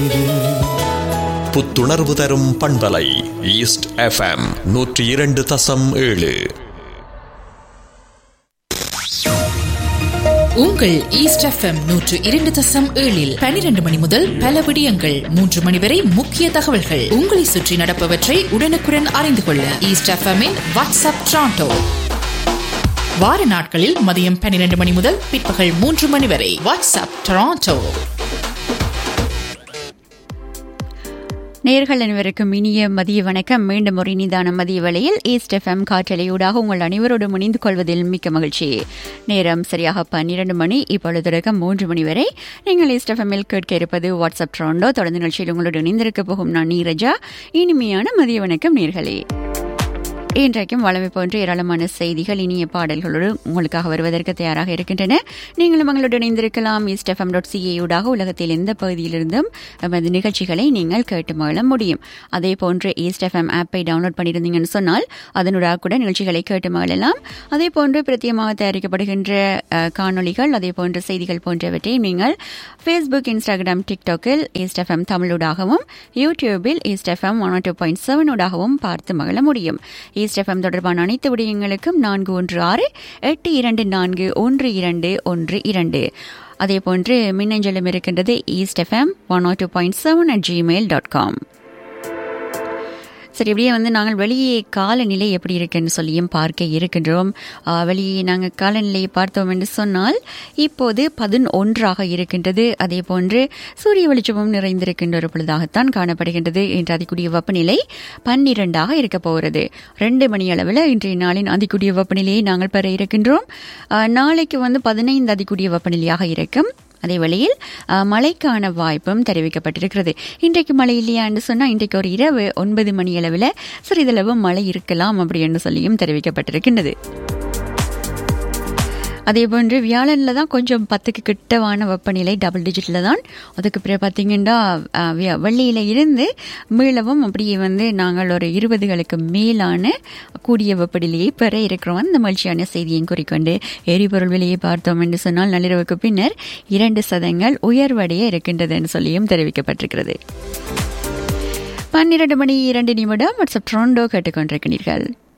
இது புத்துணர்வு தரும் பண்பலை ஈஸ்ட் எஃப்எம் நூற்றி இரண்டு தசம் ஏழு உங்கள் ஈஸ்ட் எஃப்எம் நூற்று இரண்டு தசம் ஏழில் பனிரெண்டு மணி முதல் பல விடயங்கள் மூன்று மணி வரை முக்கிய தகவல்கள் உங்களை சுற்றி நடப்பவற்றை உடனுக்குடன் அறிந்து கொள்ள ஈஸ்ட் எஃப்எம்மின் வாட்ஸ்அப் ட்ராண்டோ வார நாட்களில் மதியம் பன்னிரண்டு மணி முதல் பிற்பகல் மூன்று மணி வரை வாட்ஸ்அப் டொராண்டோ நேர்கள் அனைவருக்கும் இனிய மதிய வணக்கம் மீண்டும் ஒரு இனிதான மதிய வேளையில் ஈஸ்ட் எஃப்எம் காற்றலையூடாக உங்கள் அனைவரோடும் இணைந்து கொள்வதில் மிக்க மகிழ்ச்சி நேரம் சரியாக பன்னிரண்டு மணி இப்பொழுது தொடக்கம் மூன்று மணி வரை நீங்கள் ஈஸ்ட் எஃப்எம்மில் கேட்க இருப்பது வாட்ஸ்அப் ட்ரோண்டோ தொடர்ந்து நிகழ்ச்சியில் உங்களோடு இணைந்திருக்க போகும் நான் நீரஜா இனிமையான மதிய வணக்கம் நேர்களே இன்றைக்கும் வளமை போன்ற ஏராளமான செய்திகள் இனிய பாடல்களோடு உங்களுக்காக வருவதற்கு தயாராக இருக்கின்றன நீங்களும் எங்களோடு இணைந்திருக்கலாம் ஈஸ்ட் எஃப்எம் டாட் சிஏயூடாக உலகத்தில் எந்த பகுதியிலிருந்தும் நமது நிகழ்ச்சிகளை நீங்கள் கேட்டு மகிழ முடியும் அதே போன்று ஈஸ்ட் எஃப்எம் ஆப்பை டவுன்லோட் பண்ணியிருந்தீங்கன்னு சொன்னால் அதனூடாக கூட நிகழ்ச்சிகளை கேட்டு மகிழலாம் அதே போன்று பிரத்யேகமாக தயாரிக்கப்படுகின்ற அஹ், காணொளிகள் அதே போன்ற செய்திகள் போன்றவற்றை நீங்கள் ஃபேஸ்புக் இன்ஸ்டாகிராம் டிக்டாக்கில் ஈஸ்ட் எஃப்எம் தமிழூடாகவும் யூடியூபில் East FM one two point செவனூடாகவும் பார்த்து மகிழ முடியும் ஈஸ்ட் எஃப்எம் தொடர்பான அனைத்து விடயங்களுக்கும் நான்கு ஒன்று ஆறு எட்டு இரண்டு நான்கு ஒன்று இரண்டு ஒன்று இரண்டு அதே போன்று மின்னஞ்சலும் இருக்கின்றது East FM one two point seven at Gmail dot com சரி இப்படியே வந்து நாங்கள் வெளியே காலநிலை எப்படி இருக்குன்னு சொல்லியும் பார்க்க இருக்கின்றோம் ஆ, வெளியே நாங்கள் காலநிலையை பார்த்தோம் என்று சொன்னால் இப்போது பதினொன்றாக இருக்கின்றது அதே போன்று சூரிய வெளிச்சமும் நிறைந்திருக்கின்ற ஒரு பொழுதாகத்தான் காணப்படுகின்றது இன்று அதிகூடிய வெப்பநிலை பன்னிரெண்டாக இருக்க போகிறது ரெண்டு மணி அளவில் இன்றைய நாளின் அதிகூடிய வெப்பநிலையை நாங்கள் பெற இருக்கின்றோம் ஆ, நாளைக்கு வந்து பதினைந்து அதிகூடிய வெப்பநிலையாக இருக்கும் அதே வேளையில் அஹ், மழைக்கான வாய்ப்பும் தெரிவிக்கப்பட்டிருக்கிறது இன்றைக்கு மழை இல்லையான்னு சொன்னால் இன்றைக்கு ஒரு இரவு ஒன்பது மணி அளவில் சிறிதளவு மழை இருக்கலாம் அப்படின்னு சொல்லியும் தெரிவிக்கப்பட்டிருக்கின்றது அதே போன்று வியாழனில் தான் கொஞ்சம் பத்துக்கு கிட்டவான வெப்பநிலை டபுள் டிஜிட்டில் தான் அதுக்கு பிறகு பார்த்தீங்கன்னா அஹ், வியா- வெள்ளியில இருந்து மீளவும் அப்படியே வந்து நாங்கள் ஒரு இருபதுகளுக்கு மேலான கூடிய வெப்பநிலையை பெற இருக்கிறோம் அந்த மகிழ்ச்சியான செய்தியை குறிக்கொண்டு எரிபொருள் விலையை பார்த்தோம் என்று சொன்னால் நள்ளிரவுக்கு பின்னர் இரண்டு சதங்கள் உயர்வடைய இருக்கின்றதுன்னு சொல்லியும் தெரிவிக்கப்பட்டிருக்கிறது பன்னிரண்டு மணி இரண்டு நிமிடம் வாட்ஸ்அப் ட்ரோண்டோ கேட்டுக்கொண்டிருக்கிறீர்கள்